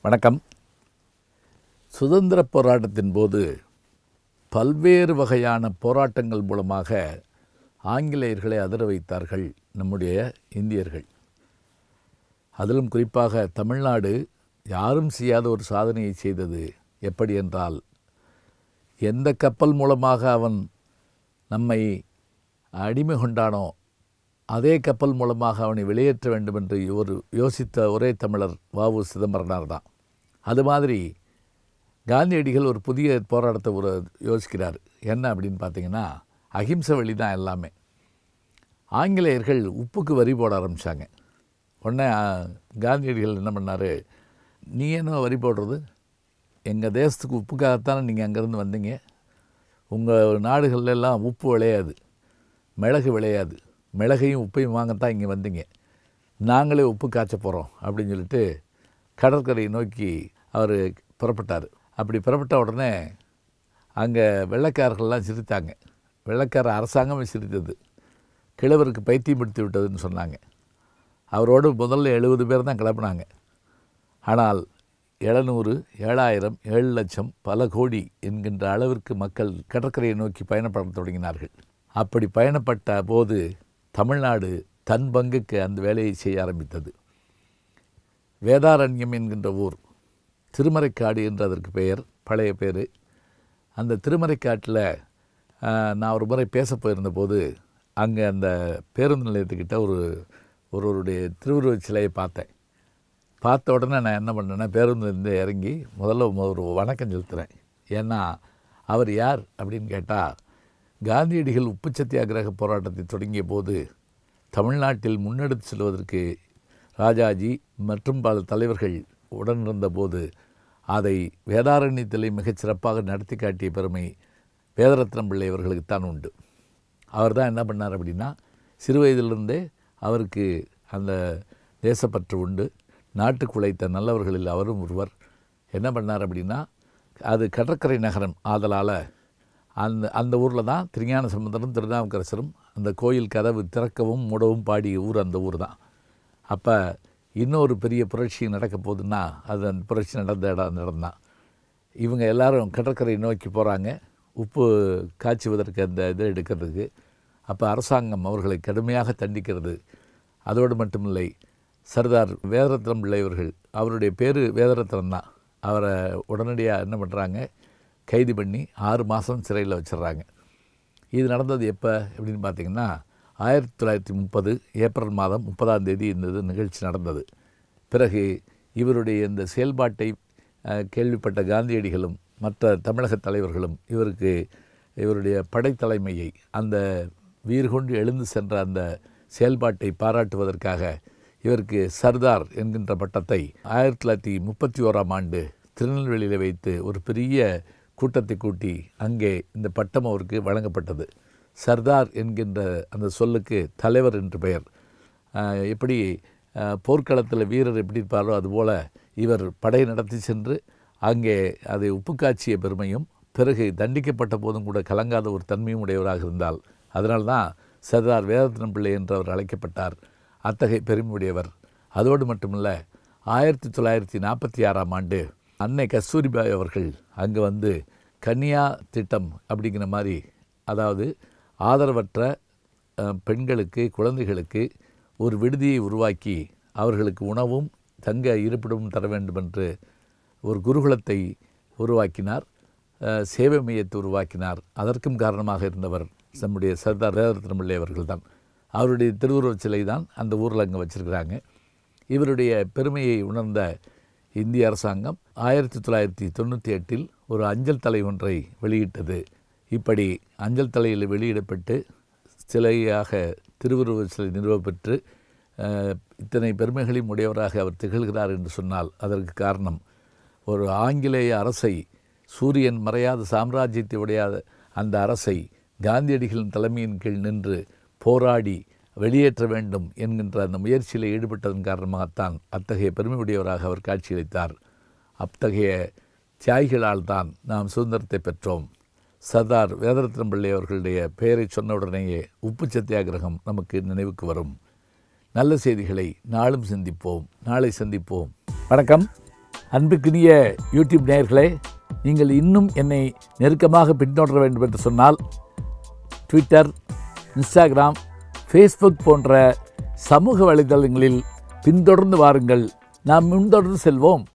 வணக்கம் சுதந்திர போராட்டத்தின் போது பல்வேறு வகையான போராட்டங்கள் மூலமாக ஆங்கிலேயர்களை அதிர வைத்தார்கள் நம்முடைய இந்தியர்கள் அதிலும் குறிப்பாக தமிழ்நாடு யாரும் செய்யாத ஒரு சாதனையை செய்தது எப்படி என்றால் எந்த கப்பல் மூலமாக அவன் நம்மை அடிமை கொண்டானோ அதே கப்பல் மூலமாக அவனை வெளியேற்ற வேண்டும் என்று ஒரு யோசித்த ஒரே தமிழர் வாவு சிதம்பரனார் தான் அது மாதிரி காந்தியடிகள் ஒரு புதிய போராட்டத்தை ஒரு யோசிக்கிறார் என்ன அப்படின்னு பார்த்தீங்கன்னா அகிம்சை வழி தான் எல்லாமே ஆங்கிலேயர்கள் உப்புக்கு வரி போட ஆரம்பித்தாங்க உடனே ஆ, காந்தியடிகள் என்ன பண்ணார் நீ என்ன வரி போடுறது எங்கள் தேசத்துக்கு உப்புக்காகத்தானே நீங்கள் அங்கேருந்து வந்தீங்க உங்கள் நாடுகள்ல எல்லாம் உப்பு விளையாது மிளகு விளையாது மிளகையும் உப்பையும் வாங்கத்தான் இங்கே வந்தீங்க நாங்களே உப்பு காய்ச்ச போகிறோம் அப்படின்னு சொல்லிட்டு கடற்கரையை நோக்கி அவர் புறப்பட்டார் அப்படி புறப்பட்ட உடனே அங்கே வெள்ளைக்காரர்கள்லாம் சிரித்தாங்க வெள்ளைக்கார அரசாங்கமே சிரித்தது கிழவருக்கு பைத்தியம் பிடித்து விட்டதுன்னு சொன்னாங்க அவரோடு முதல்ல எழுபது பேர் தான் கிளப்புனாங்க ஆனால் எழுநூறு ஏழாயிரம் ஏழு லட்சம் பல கோடி என்கின்ற அளவிற்கு மக்கள் கடற்கரையை நோக்கி பயணப்படத் தொடங்கினார்கள் அப்படி பயணப்பட்ட போது தமிழ்நாடு தன் பங்குக்கு அந்த வேலையை செய்ய ஆரம்பித்தது வேதாரண்யம் என்கின்ற ஊர் திருமறைக்காடு என்று அதற்கு பெயர் பழைய பேர் அந்த திருமறைக்காட்டில் ஆஹ், நான் ஒரு முறை பேச போயிருந்த போது அங்கே அந்த பேருந்து நிலையத்துக்கிட்ட ஒரு ஒருவருடைய திருவுருவச் சிலையை பார்த்தேன் பார்த்த உடனே நான் என்ன பண்ணேன்னா பேருந்துலேருந்து இறங்கி முதல்ல ஒரு வணக்கம் செலுத்துகிறேன் ஏன்னா அவர் யார் அப்படின்னு கேட்டால் காந்தியடிகள் உப்பு சத்தியாகிரக போராட்டத்தை தொடங்கிய போது தமிழ்நாட்டில் முன்னெடுத்து செல்வதற்கு ராஜாஜி மற்றும் பல தலைவர்கள் உடனிருந்த போது அதை வேதாரண்யத்திலே மிகச் சிறப்பாக நடத்தி காட்டிய பெருமை வேதரத்னம் பிள்ளை அவர்களுக்குத்தான் உண்டு அவர் தான் என்ன பண்ணார் அப்படின்னா சிறு வயதிலிருந்தே அவருக்கு அந்த தேசப்பற்று உண்டு நாட்டுக்கு உழைத்த நல்லவர்களில் அவரும் ஒருவர் என்ன பண்ணார் அப்படின்னா அது கடற்கரை நகரம் ஆதலால் அந்த அந்த ஊரில் தான் திருஞான சம்பந்தரும் திருநாவுக்கரசரும் அந்த கோயில் கதவு திறக்கவும் மூடவும் பாடிய ஊர் அந்த ஊர் தான் அப்போ இன்னொரு பெரிய புரட்சி நடக்க போகுதுன்னா அது அந்த புரட்சி நடந்த இடம் அந்த இடம் தான் இவங்க எல்லாரும் கடற்கரை நோக்கி போகிறாங்க உப்பு காய்ச்சுவதற்கு அந்த இதை எடுக்கிறதுக்கு அப்போ அரசாங்கம் அவர்களை கடுமையாக தண்டிக்கிறது அதோடு மட்டுமில்லை சர்தார் வேதரத்னம் பிள்ளை அவர்கள் அவருடைய பேர் வேதரத்னம் தான் அவரை உடனடியாக என்ன பண்ணுறாங்க கைது பண்ணி ஆறு மாதம் சிறையில் வச்சிடுறாங்க இது நடந்தது எப்போ அப்படின்னு பார்த்தீங்கன்னா ஆயிரத்தி தொள்ளாயிரத்தி முப்பது ஏப்ரல் மாதம் முப்பதாம் தேதி இந்த இது நிகழ்ச்சி நடந்தது பிறகு இவருடைய இந்த செயல்பாட்டை அஹ், கேள்விப்பட்ட காந்தியடிகளும் மற்ற தமிழக தலைவர்களும் இவருக்கு இவருடைய படைத்தலைமையை அந்த வீர்கொண்டு எழுந்து சென்ற அந்த செயல்பாட்டை பாராட்டுவதற்காக இவருக்கு சர்தார் என்கின்ற பட்டத்தை ஆயிரத்தி தொள்ளாயிரத்தி முப்பத்தி ஓராம் ஆண்டு திருநெல்வேலியில் வைத்து ஒரு பெரிய கூட்டத்தை கூட்டி அங்கே இந்த பட்டம் அவருக்கு வழங்கப்பட்டது சர்தார் என்கின்ற அந்த சொல்லுக்கு தலைவர் என்று பெயர் ஆஹ் எப்படி ஆஹ் போர்க்களத்தில் வீரர் எப்படி இருப்பாரோ அதுபோல இவர் படை நடத்தி சென்று அங்கே அதை உப்பு காய்ச்சிய பெருமையும் பிறகு தண்டிக்கப்பட்ட போதும் கூட கலங்காத ஒரு தன்மையும் உடையவராக இருந்தால் அதனால்தான் சர்தார் வேதரத்னம் பிள்ளை என்று அவர் அழைக்கப்பட்டார் அத்தகைய பெருமையுடையவர் அதோடு மட்டுமல்ல ஆயிரத்தி தொள்ளாயிரத்தி நாற்பத்தி ஆறாம் ஆண்டு அன்னை கஸ்தூரிபாய் அவர்கள் அங்கே வந்து கன்னியா திட்டம் அப்படிங்கிற மாதிரி அதாவது ஆதரவற்ற அஹ், பெண்களுக்கு குழந்தைகளுக்கு ஒரு விடுதியை உருவாக்கி அவர்களுக்கு உணவும் தங்க இருப்பிடமும் தர வேண்டும் என்று ஒரு குருகுலத்தை உருவாக்கினார் அஹ், சேவை மையத்தை உருவாக்கினார் அதற்கும் காரணமாக இருந்தவர் நம்முடைய சர்தார் வேதரத்னம் பிள்ளை அவர்கள்தான் அவருடைய திருவுருவச் சிலை தான் அந்த ஊரில் அங்கே வச்சிருக்கிறாங்க இவருடைய பெருமையை உணர்ந்த இந்திய அரசாங்கம் ஆயிரத்தி தொள்ளாயிரத்தி தொண்ணூற்றி எட்டில் ஒரு அஞ்சல் தலை ஒன்றை வெளியிட்டது இப்படி அஞ்சல் தலையில் வெளியிடப்பட்டு சிலையாக திருவுருவச் சிலை நிறுவப்பெற்று அஹ், இத்தனை பெருமைகளையும் உடையவராக அவர் திகழ்கிறார் என்று சொன்னால் அதற்கு காரணம் ஒரு ஆங்கிலேய அரசை சூரியன் மறையாத சாம்ராஜ்யத்தை உடையாத அந்த அரசை காந்தியடிகளின் தலைமையின் கீழ் நின்று போராடி வெளியேற்ற வேண்டும் என்கின்ற அந்த முயற்சியில் ஈடுபட்டதன் காரணமாகத்தான் அத்தகைய பெருமையுடையவராக அவர் காட்சியளித்தார் அத்தகைய தியாகிகளால் தான் நாம் சுதந்திரத்தை பெற்றோம் சர்தார் வேதரத்னம் பிள்ளை அவர்களுடைய பெயரை சொன்னவுடனேயே உப்பு சத்தியாகிரகம் நமக்கு நினைவுக்கு வரும் நல்ல செய்திகளை நாளும் சிந்திப்போம் நாளை சந்திப்போம் வணக்கம் அன்புக்குரிய யூடியூப் நேயர்களே நீங்கள் இன்னும் என்னை நெருக்கமாக பின்தொடர வேண்டும் என்று சொன்னால் ட்விட்டர் இன்ஸ்டாகிராம் ஃபேஸ்புக் போன்ற சமூக வலைதளங்களில் பின்தொடர்ந்து வாருங்கள் நாம் முன்தொடர்ந்து செல்வோம்